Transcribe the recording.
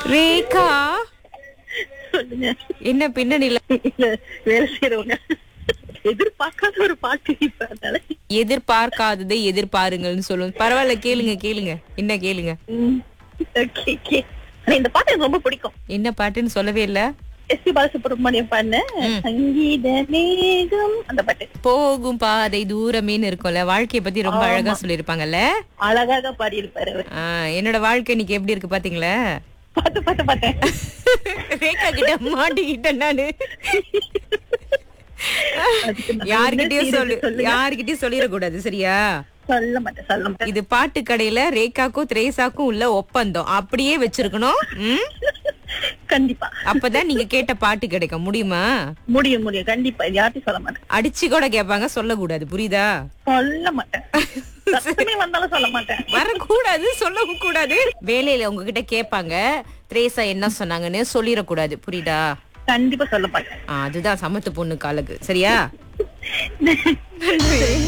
ரேகா சொல்லுங்க என்ன பின்னணியில இல்ல வேலை செய்யறவங்க எதிர்பார்க்காத ஒரு பாட்டு இப்ப அதனால எதிர்பார்க்காததை எதிர்பாருங்கள்னு சொல்லுவோம் பரவாயில்ல கேளுங்க கேளுங்க என்ன கேளுங்க ம், okay, okay. ஆனா இந்த பாட்டு எனக்கு ரொம்ப பிடிக்கும் என்ன பாட்டுன்னு சொல்லவே இல்ல எஸ் பி பாலசுப்ரமணியம் பாடின சங்கீத மேகம் அந்த பாட்டு போகும் பாதை தூரமேன்னு இருக்கும்ல வாழ்க்கைய பத்தி ரொம்ப அழகா சொல்லிருப்பாங்கல்ல அழகாக பாடி இருப்பாரு அவர் என்னோட வாழ்க்கை இன்னைக்கு எப்படி இருக்கு பாத்தீங்களா பாட்டு பாட்டு பார்த்தேன் ரேகா கிட்ட மாட்டிக்கிட்டேன் நானு அதுக்கு நான் யாருகிட்டயும் என்ன சொல்லு செய்யறது சொல்லுங்க. யாருகிட்டயும் சொல்லிடக்கூடாது சரியா சொல்ல மாட்டேன் சொல்ல மாட்டேன் இது பாட்டு கடையில ரேகாக்கும் திரேசாக்கும் உள்ள ஒப்பந்தம் அப்படியே வச்சிருக்கணும் ம்? கண்டிப்பா அப்பதான் நீங்க கேட்ட பாட்டு கிடைக்கும் முடியுமா முடியும் முடியும் கண்டிப்பா இது யார்ட்டையும் சொல்ல மாட்டேன் அடிச்சு கூட கேட்பாங்க சொல்லக்கூடாது புரியுதா சொல்ல மாட்டேன் சத்தமே வந்தாலும் சொல்ல மாட்டேன் வரக்கூடாது சொல்லவும் கூடாது வேலையில உங்ககிட்ட கேட்பாங்க திரேசா என்ன சொன்னாங்கன்னு சொல்லிடக்கூடாது புரியுதா கண்டிப்பா சொல்ல மாட்டேன் ஆ, அதுதான் சமத்து பொண்ணுக்கு அழகு சரியா